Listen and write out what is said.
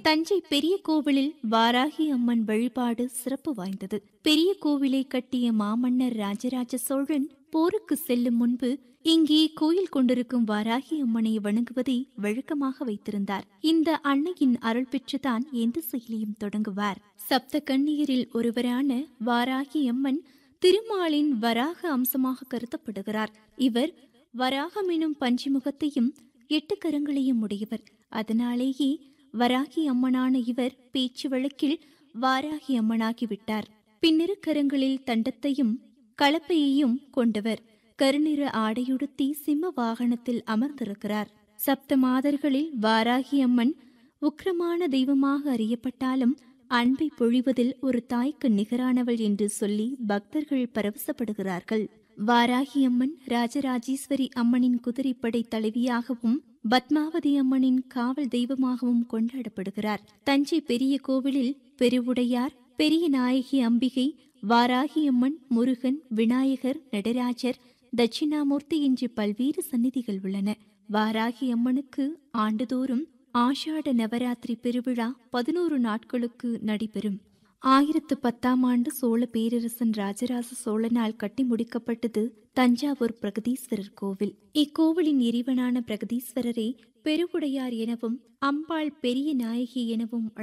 தஞ்சை பெரிய கோவிலில் வாராகி அம்மன் வழிபாடு சிறப்பு வாய்ந்தது பெரிய கோவிலை கட்டிய மாமன்னர் ராஜராஜ சோழன் போருக்கு செல்லும் முன்பு இங்கே கோயில் கொண்டிருக்கும் வாராகி அம்மனை வணங்குவதை வழக்கமாக வைத்திருந்தார் இந்த அன்னையின் அருள் பெற்றுதான் எந்த செயலையும் தொடங்குவார் சப்த கன்னியரில் ஒருவரான வாராகி அம்மன் திருமாலின் வராக அம்சமாக கருதப்படுகிறார் இவர் வராகம் எனும் பஞ்சிமுகத்தையும் எட்டு கரங்களையும் உடையவர் அதனாலேயே வராகி அம்மனான இவர் பேச்சு வழக்கில் வாராகி அம்மனாகிவிட்டார் பின்னிரு கரங்களில் தண்டத்தையும் கலப்பையையும் கொண்டவர் கருநிற ஆடையுடுத்தி சிம்ம வாகனத்தில் அமர்ந்திருக்கிறார் சப்த மாதர்களில் வாராகி அம்மன் உக்கிரமான தெய்வமாக அறியப்பட்டாலும் அன்பை பொழிவதில் ஒரு தாய்க்கு நிகரானவள் என்று சொல்லி பக்தர்கள் பரவசப்படுகிறார்கள் வாராகி அம்மன் ராஜராஜேஸ்வரி அம்மனின் குதிரைப்படை தலைவியாகவும் பத்மாவதி அம்மனின் காவல் தெய்வமாகவும் கொண்டாடப்படுகிறார் தஞ்சை பெரிய கோவிலில் பெருவுடையார் பெரிய நாயகி அம்பிகை வாராகி அம்மன் முருகன் விநாயகர் நடராஜர் தட்சிணாமூர்த்தி என்று பல்வேறு சந்நிதிகள் உள்ளன வாராகி அம்மனுக்கு ஆண்டுதோறும் ஆஷாட நவராத்திரி பெருவிழா பதினோரு நாட்களுக்கு நடைபெறும் ஆயிரத்து பத்தாம் ஆண்டு சோழ பேரரசன் ராஜராஜ சோழனால் கட்டி முடிக்கப்பட்டது தஞ்சாவூர் பிரகதீஸ்வரர் கோவில் இக்கோவிலின் இறைவனான பிரகதீஸ்வரரை பெருவுடையார் எனவும் அம்பாள் பெரிய நாயகி எனவும்